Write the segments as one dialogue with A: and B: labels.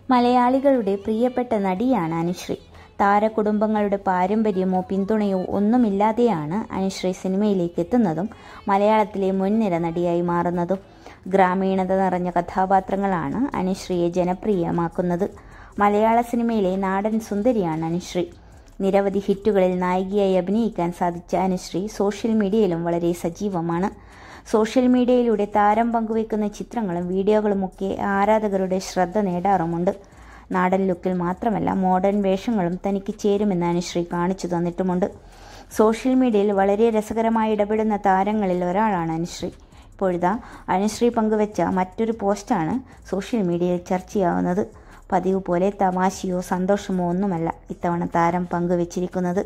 A: മലയാളികളുടെ പ്രിയപ്പെട്ട നടിയാണ് അനുശ്രീ താരകുടുംബങ്ങളുടെ പാരമ്പര്യമോ പിന്തുണയോ ഒന്നുമില്ലാതെയാണ് അനുശ്രീ സിനിമയിലേക്ക് എത്തുന്നതും മലയാളത്തിലെ മുൻനിര നടിയായി മാറുന്നതും ഗ്രാമീണത നിറഞ്ഞ കഥാപാത്രങ്ങളാണ് അനുശ്രീയെ ജനപ്രിയമാക്കുന്നത് മലയാള സിനിമയിലെ നാടൻ സുന്ദരിയാണ് അനുശ്രീ നിരവധി ഹിറ്റുകളിൽ നായികയായി അഭിനയിക്കാൻ സാധിച്ച അനുശ്രീ സോഷ്യൽ മീഡിയയിലും വളരെ സജീവമാണ് സോഷ്യൽ മീഡിയയിലൂടെ താരം പങ്കുവെക്കുന്ന ചിത്രങ്ങളും വീഡിയോകളുമൊക്കെ ആരാധകരുടെ ശ്രദ്ധ നേടാറുമുണ്ട് നാടൻ ലുക്കിൽ മാത്രമല്ല മോഡേൺ വേഷങ്ങളും തനിക്ക് ചേരുമെന്ന് അനുശ്രീ കാണിച്ചു തന്നിട്ടുമുണ്ട് സോഷ്യൽ മീഡിയയിൽ വളരെ രസകരമായി ഇടപെടുന്ന താരങ്ങളിൽ ഒരാളാണ് അനുശ്രീ ഇപ്പോഴിതാ അനുശ്രീ പങ്കുവെച്ച മറ്റൊരു പോസ്റ്റാണ് സോഷ്യൽ മീഡിയയിൽ ചർച്ചയാവുന്നത് പതിവ് പോലെ തമാശയോ സന്തോഷമോ ഒന്നുമല്ല ഇത്തവണ താരം പങ്കുവച്ചിരിക്കുന്നത്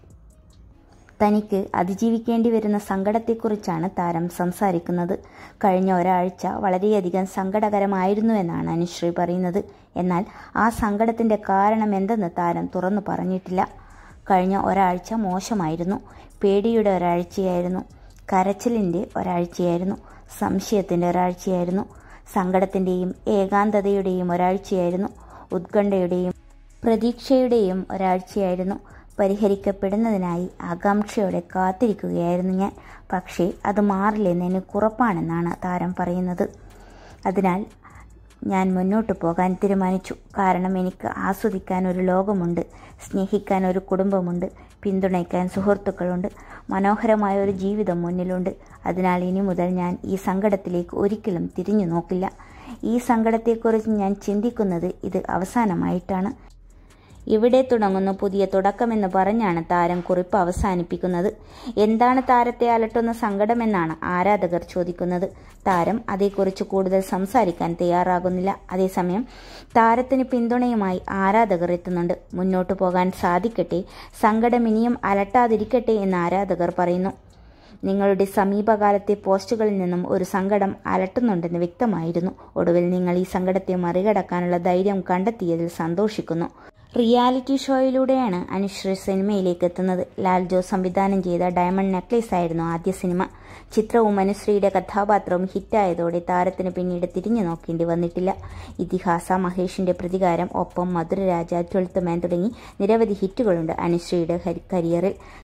A: തനിക്ക് അതിജീവിക്കേണ്ടി വരുന്ന സങ്കടത്തെക്കുറിച്ചാണ് താരം സംസാരിക്കുന്നത് കഴിഞ്ഞ ഒരാഴ്ച വളരെയധികം സങ്കടകരമായിരുന്നു എന്നാണ് അനുശ്രീ പറയുന്നത് എന്നാൽ ആ സങ്കടത്തിന്റെ കാരണം എന്തെന്ന് താരം തുറന്നു പറഞ്ഞിട്ടില്ല കഴിഞ്ഞ ഒരാഴ്ച മോശമായിരുന്നു പേടിയുടെ ഒരാഴ്ചയായിരുന്നു കരച്ചിലിൻ്റെ ഒരാഴ്ചയായിരുന്നു സംശയത്തിൻ്റെ ഒരാഴ്ചയായിരുന്നു സങ്കടത്തിൻ്റെയും ഏകാന്തതയുടെയും ഒരാഴ്ചയായിരുന്നു ഉത്കണ്ഠയുടെയും പ്രതീക്ഷയുടെയും ഒരാഴ്ചയായിരുന്നു പരിഹരിക്കപ്പെടുന്നതിനായി ആകാംക്ഷയോടെ കാത്തിരിക്കുകയായിരുന്നു ഞാൻ പക്ഷേ അത് മാറില്ലെന്ന് എനിക്കുറപ്പാണെന്നാണ് താരം പറയുന്നത് അതിനാൽ ഞാൻ മുന്നോട്ട് പോകാൻ തീരുമാനിച്ചു കാരണം എനിക്ക് ആസ്വദിക്കാൻ ഒരു ലോകമുണ്ട് സ്നേഹിക്കാൻ ഒരു കുടുംബമുണ്ട് പിന്തുണയ്ക്കാൻ സുഹൃത്തുക്കളുണ്ട് മനോഹരമായ ഒരു ജീവിതം മുന്നിലുണ്ട് അതിനാൽ ഇനി മുതൽ ഞാൻ ഈ സങ്കടത്തിലേക്ക് ഒരിക്കലും തിരിഞ്ഞു നോക്കില്ല ഈ സങ്കടത്തെക്കുറിച്ച് ഞാൻ ചിന്തിക്കുന്നത് ഇത് അവസാനമായിട്ടാണ് ഇവിടെ തുടങ്ങുന്ന പുതിയ തുടക്കമെന്ന് പറഞ്ഞാണ് താരം കുറിപ്പ് അവസാനിപ്പിക്കുന്നത് എന്താണ് താരത്തെ അലട്ടുന്ന സങ്കടമെന്നാണ് ആരാധകർ ചോദിക്കുന്നത് താരം അതേക്കുറിച്ച് കൂടുതൽ സംസാരിക്കാൻ തയ്യാറാകുന്നില്ല അതേസമയം താരത്തിന് പിന്തുണയുമായി ആരാധകർ എത്തുന്നുണ്ട് മുന്നോട്ടു പോകാൻ സാധിക്കട്ടെ സങ്കടം ഇനിയും അലട്ടാതിരിക്കട്ടെ എന്ന് ആരാധകർ പറയുന്നു നിങ്ങളുടെ സമീപകാലത്തെ പോസ്റ്റുകളിൽ നിന്നും ഒരു സങ്കടം അലട്ടുന്നുണ്ടെന്ന് വ്യക്തമായിരുന്നു ഒടുവിൽ നിങ്ങൾ ഈ സങ്കടത്തെ മറികടക്കാനുള്ള ധൈര്യം കണ്ടെത്തിയതിൽ സന്തോഷിക്കുന്നു റിയാലിറ്റി ഷോയിലൂടെയാണ് അനുശ്രീ സിനിമയിലേക്ക് എത്തുന്നത് ലാൽ ജോസ് സംവിധാനം ചെയ്ത ഡയമണ്ട് നെക്ലേസ് ആയിരുന്നു ആദ്യ സിനിമ ചിത്രവും അനുശ്രീയുടെ കഥാപാത്രവും ഹിറ്റായതോടെ താരത്തിന് പിന്നീട് തിരിഞ്ഞു നോക്കേണ്ടി വന്നിട്ടില്ല ഇതിഹാസ മഹേഷിന്റെ പ്രതികാരം ഒപ്പം മധുരരാജ ട്വൽത്ത് മാൻ തുടങ്ങി നിരവധി ഹിറ്റുകളുണ്ട് അനുശ്രീയുടെ കരിയറിൽ